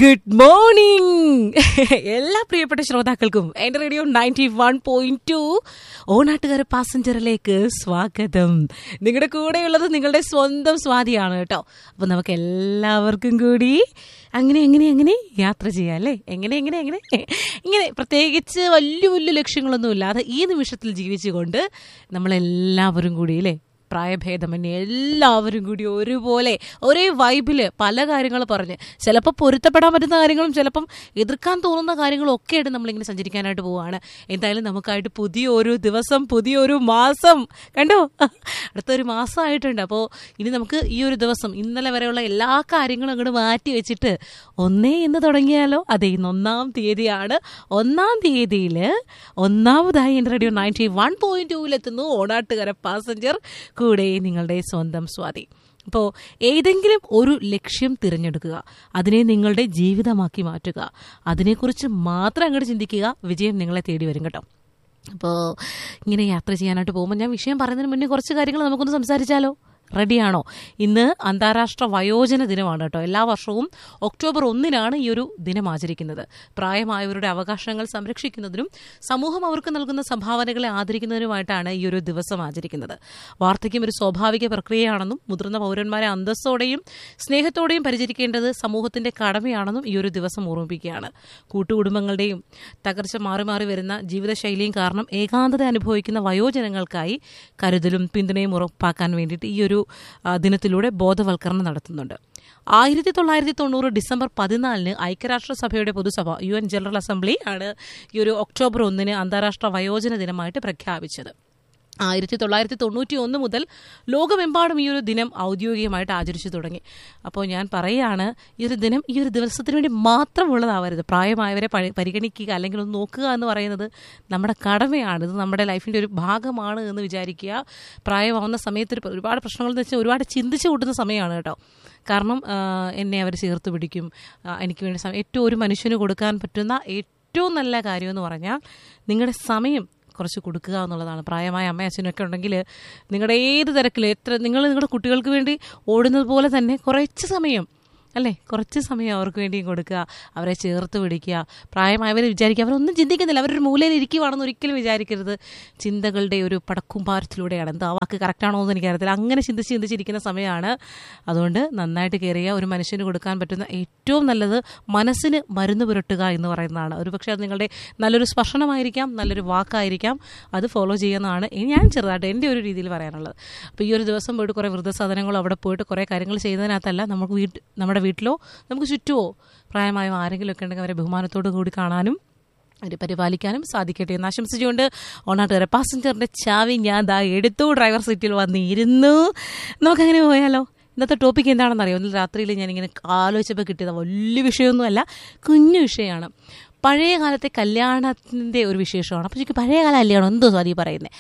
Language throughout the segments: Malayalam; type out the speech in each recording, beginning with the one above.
ഗുഡ് മോർണിംഗ് എല്ലാ പ്രിയപ്പെട്ട ശ്രോതാക്കൾക്കും എന്റെ radio ninety one point two Onattukara പാസഞ്ചറിലേക്ക് സ്വാഗതം നിങ്ങളുടെ കൂടെയുള്ളത് നിങ്ങളുടെ സ്വന്തം സ്വാതിയാണ് കേട്ടോ അപ്പൊ നമുക്ക് എല്ലാവർക്കും കൂടി അങ്ങനെ എങ്ങനെ എങ്ങനെ യാത്ര ചെയ്യാം അല്ലേ എങ്ങനെ എങ്ങനെ എങ്ങനെ ഇങ്ങനെ പ്രത്യേകിച്ച് വലിയ വലിയ ലക്ഷ്യങ്ങളൊന്നും ഇല്ലാതെ ഈ നിമിഷത്തിൽ ജീവിച്ചുകൊണ്ട് നമ്മളെല്ലാവരും കൂടി അല്ലേ പ്രായഭേദമന്യേ എല്ലാവരും കൂടി ഒരുപോലെ ഒരേ വൈബില് പല കാര്യങ്ങൾ പറഞ്ഞ് ചിലപ്പോൾ പൊരുത്തപ്പെടാൻ പറ്റുന്ന കാര്യങ്ങളും ചിലപ്പം എതിർക്കാൻ തോന്നുന്ന കാര്യങ്ങളും ഒക്കെ ആയിട്ട് നമ്മളിങ്ങനെ സഞ്ചരിക്കാനായിട്ട് പോവുകയാണ് എന്തായാലും നമുക്കായിട്ട് പുതിയൊരു ദിവസം പുതിയൊരു മാസം കണ്ടോ അടുത്തൊരു മാസമായിട്ടുണ്ട് അപ്പോൾ ഇനി നമുക്ക് ഈ ഒരു ദിവസം ഇന്നലെ വരെയുള്ള എല്ലാ കാര്യങ്ങളും അങ്ങോട്ട് മാറ്റി വെച്ചിട്ട് ഒന്നേ ഇന്ന് തുടങ്ങിയാലോ അതെ ഇന്ന് ഒന്നാം തീയതിയാണ് ഒന്നാം തീയതിയിൽ ഒന്നാമതായി എൻ്റെ റേഡിയോ നയൻറ്റി വൺ പോയിന്റ് ടൂവിലെത്തുന്നു ഓണാട്ടുകര പാസഞ്ചർ കൂടെ നിങ്ങളുടെ സ്വന്തം സ്വാതി അപ്പോൾ ഏതെങ്കിലും ഒരു ലക്ഷ്യം തിരഞ്ഞെടുക്കുക അതിനെ നിങ്ങളുടെ ജീവിതമാക്കി മാറ്റുക അതിനെക്കുറിച്ച് മാത്രം അങ്ങോട്ട് ചിന്തിക്കുക വിജയം നിങ്ങളെ തേടി വരും കേട്ടോ അപ്പോൾ ഇങ്ങനെ യാത്ര ചെയ്യാനായിട്ട് പോകുമ്പോൾ ഞാൻ വിഷയം പറയുന്നതിന് മുന്നേ കുറച്ച് കാര്യങ്ങൾ നമുക്കൊന്ന് സംസാരിച്ചാലോ റെഡിയാണോ ഇന്ന് അന്താരാഷ്ട്ര വയോജന ദിനമാണ് കേട്ടോ എല്ലാ വർഷവും ഒക്ടോബർ ഒന്നിനാണ് ഈ ഒരു ദിനം ആചരിക്കുന്നത് പ്രായമായവരുടെ അവകാശങ്ങൾ സംരക്ഷിക്കുന്നതിനും സമൂഹം അവർക്ക് നൽകുന്ന സംഭാവനകളെ ആദരിക്കുന്നതിനുമായിട്ടാണ് ഈ ഒരു ദിവസം ആചരിക്കുന്നത് വാർദ്ധക്യം ഒരു സ്വാഭാവിക പ്രക്രിയയാണെന്നും മുതിർന്ന പൗരന്മാരെ അന്തസ്സോടെയും സ്നേഹത്തോടെയും പരിചരിക്കേണ്ടത് സമൂഹത്തിന്റെ കടമയാണെന്നും ഈ ഒരു ദിവസം ഓർമ്മിപ്പിക്കുകയാണ് കൂട്ടുകുടുംബങ്ങളുടെയും തകർച്ച മാറി മാറി വരുന്ന ജീവിതശൈലിയും കാരണം ഏകാന്തത അനുഭവിക്കുന്ന വയോജനങ്ങൾക്കായി കരുതലും പിന്തുണയും ഉറപ്പാക്കാൻ വേണ്ടിയിട്ട് ഈ ഒരു ആ, ദിനത്തിലൂടെ ബോധവൽക്കരണം നടത്തുന്നുണ്ട് ആയിരത്തി തൊള്ളായിരത്തി തൊണ്ണൂറ് ഡിസംബർ പതിനാലിന് ഐക്യരാഷ്ട്രസഭയുടെ പൊതുസഭ യു എൻ ജനറൽ അസംബ്ലി ആണ് ഈ ഒരു ഒക്ടോബർ ഒന്നിന് അന്താരാഷ്ട്ര വയോജന ദിനമായിട്ട് പ്രഖ്യാപിച്ചത് ആയിരത്തി തൊള്ളായിരത്തി തൊണ്ണൂറ്റി ഒന്ന് മുതൽ ലോകമെമ്പാടും ഈ ഒരു ദിനം ഔദ്യോഗികമായിട്ട് ആചരിച്ചു തുടങ്ങി അപ്പോൾ ഞാൻ പറയുകയാണ് ഈ ഒരു ദിനം ഈ ഒരു ദിവസത്തിന് വേണ്ടി മാത്രമുള്ളതാവരുത് പ്രായമായവരെ പരി- പരിഗണിക്കുക അല്ലെങ്കിൽ ഒന്ന് നോക്കുക എന്ന് പറയുന്നത് നമ്മുടെ കടമയാണ് ഇത് നമ്മുടെ ലൈഫിൻ്റെ ഒരു ഭാഗമാണ് എന്ന് വിചാരിക്കുക പ്രായമാവുന്ന സമയത്ത് ഒരു ഒരുപാട് പ്രശ്നങ്ങൾ എന്ന് വെച്ചാൽ ഒരുപാട് ചിന്തിച്ച് കൂട്ടുന്ന സമയമാണ് കേട്ടോ കാരണം ആ, എന്നെ അവർ ചേർത്ത് പിടിക്കും ആ, എനിക്ക് വേണ്ടി സമയം ഏറ്റവും ഒരു മനുഷ്യന് കൊടുക്കാൻ പറ്റുന്ന ഏറ്റവും നല്ല കാര്യമെന്ന് പറഞ്ഞാൽ നിങ്ങളുടെ സമയം കുറച്ച് കൊടുക്കുക എന്നുള്ളതാണ് പ്രായമായ അമ്മ അച്ഛനൊക്കെ ഉണ്ടെങ്കിൽ നിങ്ങളുടെ ഏത് തിരക്കിൽ എത്ര നിങ്ങൾ നിങ്ങളുടെ കുട്ടികൾക്ക് വേണ്ടി ഓടുന്നത് പോലെ തന്നെ കുറച്ച് സമയം അല്ലേ കുറച്ച് സമയം അവർക്ക് വേണ്ടിയും കൊടുക്കുക അവരെ ചേർത്ത് പിടിക്കുക പ്രായമായവർ വിചാരിക്കുക അവരൊന്നും ചിന്തിക്കുന്നില്ല അവരൊരു മൂലയിൽ ഇരിക്കുവാണെന്ന് ഒരിക്കലും വിചാരിക്കരുത് ചിന്തകളുടെ ഒരു പടക്കുംപാരത്തിലൂടെയാണ് എന്താ ആ വാക്ക് കറക്റ്റാണോ എന്ന് എനിക്കറിയത്തില്ല അങ്ങനെ ചിന്തിച്ച് ചിന്തിച്ചിരിക്കുന്ന സമയമാണ് അതുകൊണ്ട് നന്നായിട്ട് കയറിയ ഒരു മനുഷ്യന് കൊടുക്കാൻ പറ്റുന്ന ഏറ്റവും നല്ലത് മനസ്സിന് മരുന്ന് പുരട്ടുക എന്ന് പറയുന്നതാണ് ഒരു പക്ഷേ അത് നിങ്ങളുടെ നല്ലൊരു സ്പർശനമായിരിക്കാം നല്ലൊരു വാക്കായിരിക്കാം അത് ഫോളോ ചെയ്യുന്നതാണ് ഇനി ഞാൻ ചെറുതായിട്ട് എൻ്റെ ഒരു രീതിയിൽ പറയാനുള്ളത് അപ്പോൾ ഈ ഒരു ദിവസം പോയിട്ട് കുറേ വൃദ്ധസദനങ്ങളോ അവിടെ പോയിട്ട് കുറേ കാര്യങ്ങൾ ചെയ്യുന്നതിനകത്തല്ല നമുക്ക് വീട്ട് നമ്മുടെ വീട്ടിലോ നമുക്ക് ചുറ്റുമോ പ്രായമായ ആരെങ്കിലും ഒക്കെ ഉണ്ടെങ്കിൽ അവരെ ബഹുമാനത്തോടു കൂടി കാണാനും അവരെ പരിപാലിക്കാനും സാധിക്കട്ടെ എന്ന് ആശംസിച്ചുകൊണ്ട് ഓണാട്ടുകാരെ പാസഞ്ചറിന്റെ ചാവി ഞാൻ ദാ എടുത്തു ഡ്രൈവർ സീറ്റിൽ വന്ന് ഇരുന്നു നമുക്കങ്ങനെ പോയാലോ ഇന്നത്തെ ടോപ്പിക് എന്താണെന്ന് അറിയാം ഇന്നലെ രാത്രിയിൽ ഞാനിങ്ങനെ ആലോചിച്ചപ്പോൾ കിട്ടിയത് വലിയ വിഷയമൊന്നുമല്ല കുഞ്ഞു വിഷയമാണ് പഴയ കാലത്തെ കല്യാണത്തിൻ്റെ ഒരു വിശേഷമാണ് അപ്പോൾ എനിക്ക് പഴയ കാല കല്യാണം എന്തോ സ്വാതി പറയുന്നത്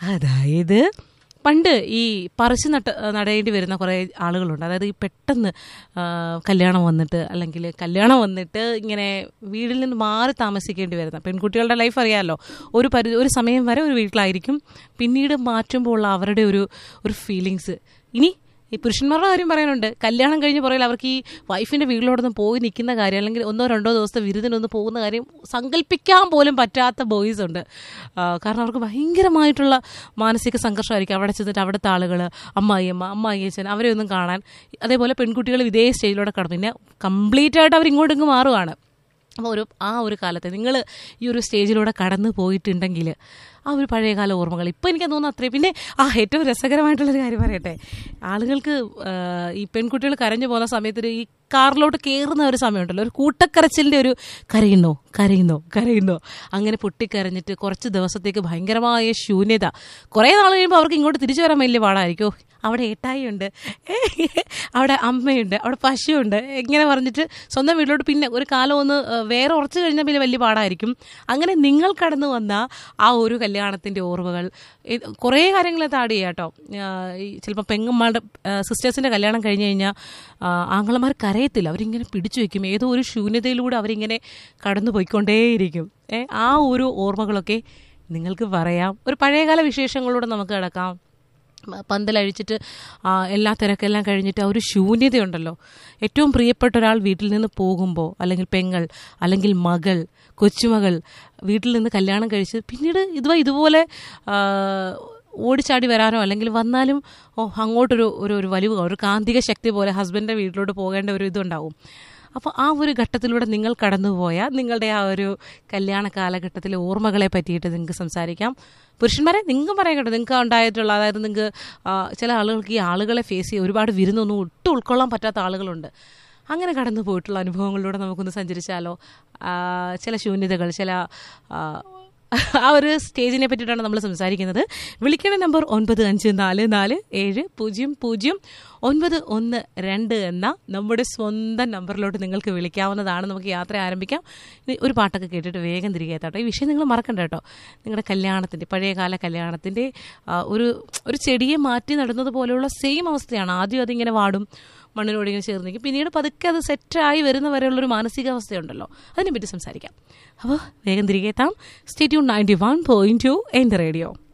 അതായത് പണ്ട് ഈ പറിച്ച് നട്ട് നടേണ്ടി വരുന്ന കുറേ ആളുകളുണ്ട് അതായത് ഈ പെട്ടെന്ന് ആ, കല്യാണം വന്നിട്ട് അല്ലെങ്കിൽ കല്യാണം വന്നിട്ട് ഇങ്ങനെ വീട്ടിൽ നിന്ന് മാറി താമസിക്കേണ്ടി വരുന്ന പെൺകുട്ടികളുടെ ലൈഫ് അറിയാമല്ലോ ഒരു പരി ഒരു സമയം വരെ ഒരു വീട്ടിലായിരിക്കും പിന്നീട് മാറ്റുമ്പോൾ ഉള്ള അവരുടെ ഒരു ഒരു ഫീലിങ്സ് ഇനി ഈ പുരുഷന്മാരുടെ കാര്യം പറയാനുണ്ട് കല്യാണം കഴിഞ്ഞ് പുറകിൽ അവർക്ക് ഈ വൈഫിൻ്റെ വീട്ടിലോടൊന്നും പോയി നിൽക്കുന്ന കാര്യം അല്ലെങ്കിൽ ഒന്നോ രണ്ടോ ദിവസത്തെ വിരുദിനൊന്ന് പോകുന്ന കാര്യം സങ്കല്പിക്കാൻ പോലും പറ്റാത്ത ബോയ്സ് ഉണ്ട് ആ, കാരണം അവർക്ക് ഭയങ്കരമായിട്ടുള്ള മാനസിക സംഘർഷമായിരിക്കും അവിടെ ചെന്നിട്ട് അവിടുത്തെ ആളുകൾ അമ്മായിയമ്മ അമ്മായി അച്ഛൻ അവരെ ഒന്നും കാണാൻ അതേപോലെ പെൺകുട്ടികൾ ഇതേ സ്റ്റേജിലൂടെ കടന്നു പിന്നെ കംപ്ലീറ്റ് ആയിട്ട് അവർ ഇങ്ങോട്ട് ഇങ്ങ് മാറുകയാണ് അപ്പോൾ ഒരു ആ ഒരു കാലത്ത് നിങ്ങൾ ഈ ഒരു സ്റ്റേജിലൂടെ കടന്നു പോയിട്ടുണ്ടെങ്കിൽ ആ ഒരു പഴയകാല ഓർമ്മകൾ ഇപ്പോൾ എനിക്ക് തോന്നുന്നു അത്രയും പിന്നെ ആ ഏറ്റവും രസകരമായിട്ടുള്ളൊരു കാര്യം പറയട്ടെ ആളുകൾക്ക് ആ, ഈ പെൺകുട്ടികൾ കരഞ്ഞു പോകുന്ന സമയത്ത് ഒരു ഈ കാറിലോട്ട് കയറുന്ന ഒരു സമയമുണ്ടല്ലോ ഒരു കൂട്ടക്കരച്ചിലിൻ്റെ ഒരു കരയുന്നോ കരയുന്നോ കരയുന്നോ അങ്ങനെ പൊട്ടിക്കരഞ്ഞിട്ട് കുറച്ച് ദിവസത്തേക്ക് ഭയങ്കരമായ ശൂന്യത കുറേ നാൾ കഴിയുമ്പോൾ അവർക്ക് ഇങ്ങോട്ട് തിരിച്ചു വരാൻ വലിയ പാടായിരിക്കും അവിടെ ഏട്ടായി ഉണ്ട് അവിടെ അമ്മയുണ്ട് അവിടെ പശുവുണ്ട് ഇങ്ങനെ പറഞ്ഞിട്ട് സ്വന്തം വീട്ടിലോട്ട് പിന്നെ ഒരു കാലം ഒന്ന് ഏഹ്, വേറെ ഉറച്ചു കഴിഞ്ഞാൽ പിന്നെ വലിയ പാടായിരിക്കും അങ്ങനെ നിങ്ങൾ കടന്നു വന്ന ആ ഒരു കല്യാണത്തിൻ്റെ ഓർമ്മകൾ ഇത് കുറേ കാര്യങ്ങൾ ആഡ് ചെയ്യാം കേട്ടോ ചിലപ്പോൾ പെങ്ങന്മാരുടെ സിസ്റ്റേഴ്സിൻ്റെ കല്യാണം കഴിഞ്ഞ് കഴിഞ്ഞാൽ ആങ്ങളമാർ കരയത്തില്ല അവരിങ്ങനെ പിടിച്ചു വെക്കും ഏതോ ഒരു ശൂന്യതയിലൂടെ അവരിങ്ങനെ കടന്നു പോയിക്കൊണ്ടേയിരിക്കും ഏ ആ ഒരു ഓർമ്മകളൊക്കെ നിങ്ങൾക്ക് പറയാം ഒരു പഴയകാല വിശേഷങ്ങളോട് നമുക്ക് കിടക്കാം മ- പന്തലഴിച്ചിട്ട് ആ, എല്ലാ തിരക്കെല്ലാം കഴിഞ്ഞിട്ട് ആ ഒരു ശൂന്യതയുണ്ടല്ലോ ഏറ്റവും പ്രിയപ്പെട്ട ഒരാൾ വീട്ടിൽ നിന്ന് പോകുമ്പോൾ അല്ലെങ്കിൽ പെങ്ങൾ അല്ലെങ്കിൽ മകൾ കൊച്ചുമകൾ വീട്ടിൽ നിന്ന് കല്യാണം കഴിച്ച് പിന്നീട് ഇതുവാ ഇതുപോലെ ആ, ഓടിച്ചാടി വരാനോ അല്ലെങ്കിൽ വന്നാലും ഓ അങ്ങോട്ടൊരു ഒരു ഒരു വലിവ് ഒരു കാന്തിക ശക്തി പോലെ ഹസ്ബൻഡിൻ്റെ വീട്ടിലോട്ട് പോകേണ്ട ഒരു ഇതുണ്ടാവും അപ്പോൾ ആ ഒരു ഘട്ടത്തിലൂടെ നിങ്ങൾ കടന്നുപോയ നിങ്ങളുടെ ആ ഒരു കല്യാണ കാലഘട്ടത്തിലെ ഓർമ്മകളെ പറ്റിയിട്ട് നിങ്ങൾക്ക് സംസാരിക്കാം പുരുഷന്മാരെ നിങ്ങൾക്കും പറയാൻ കേട്ടോ നിങ്ങൾക്ക് ഉണ്ടായിട്ടുള്ള അതായത് നിങ്ങൾക്ക് ചില ആളുകൾക്ക് ഈ ആളുകളെ ഫേസ് ചെയ്യുക ഒരുപാട് വിരുന്നൊന്നും ഒട്ടും ഉൾക്കൊള്ളാൻ പറ്റാത്ത ആളുകളുണ്ട് അങ്ങനെ കടന്നു പോയിട്ടുള്ള അനുഭവങ്ങളിലൂടെ നമുക്കൊന്ന് സഞ്ചരിച്ചാലോ ആ, ചില ശൂന്യതകൾ ചില ആ, ആ ഒരു സ്റ്റേജിനെ പറ്റിയിട്ടാണ് നമ്മൾ സംസാരിക്കുന്നത് വിളിക്കണ നമ്പർ ഒൻപത് അഞ്ച് നാല് നാല് ഏഴ് പൂജ്യം പൂജ്യം ഒൻപത് ഒന്ന് രണ്ട് എന്ന നമ്മുടെ സ്വന്തം നമ്പറിലോട്ട് നിങ്ങൾക്ക് വിളിക്കാവുന്നതാണ് നമുക്ക് യാത്ര ആരംഭിക്കാം ഇനി ഒരു പാട്ടൊക്കെ കേട്ടിട്ട് വേഗം തിരികെ എത്താട്ടോ ഈ വിഷയം നിങ്ങൾ മറക്കണ്ട കേട്ടോ നിങ്ങളുടെ കല്യാണത്തിൻ്റെ പഴയകാല കല്യാണത്തിൻ്റെ ആ, ഒരു ഒരു ചെടിയെ മാറ്റി നടുന്നത് പോലെയുള്ള സെയിം അവസ്ഥയാണ് ആദ്യം അതിങ്ങനെ വാടും മണ്ണിനോട് ഇങ്ങനെ ചേർന്നിരിക്കും പിന്നീട് പതുക്കെ അത് സെറ്റായി വരുന്ന വരെയുള്ളൊരു മാനസികാവസ്ഥയുണ്ടല്ലോ അതിനെപ്പറ്റി സംസാരിക്കാം അപ്പോൾ വേഗം തിരികെ എത്താം stay tuned ninety one point two എൻ റേഡിയോ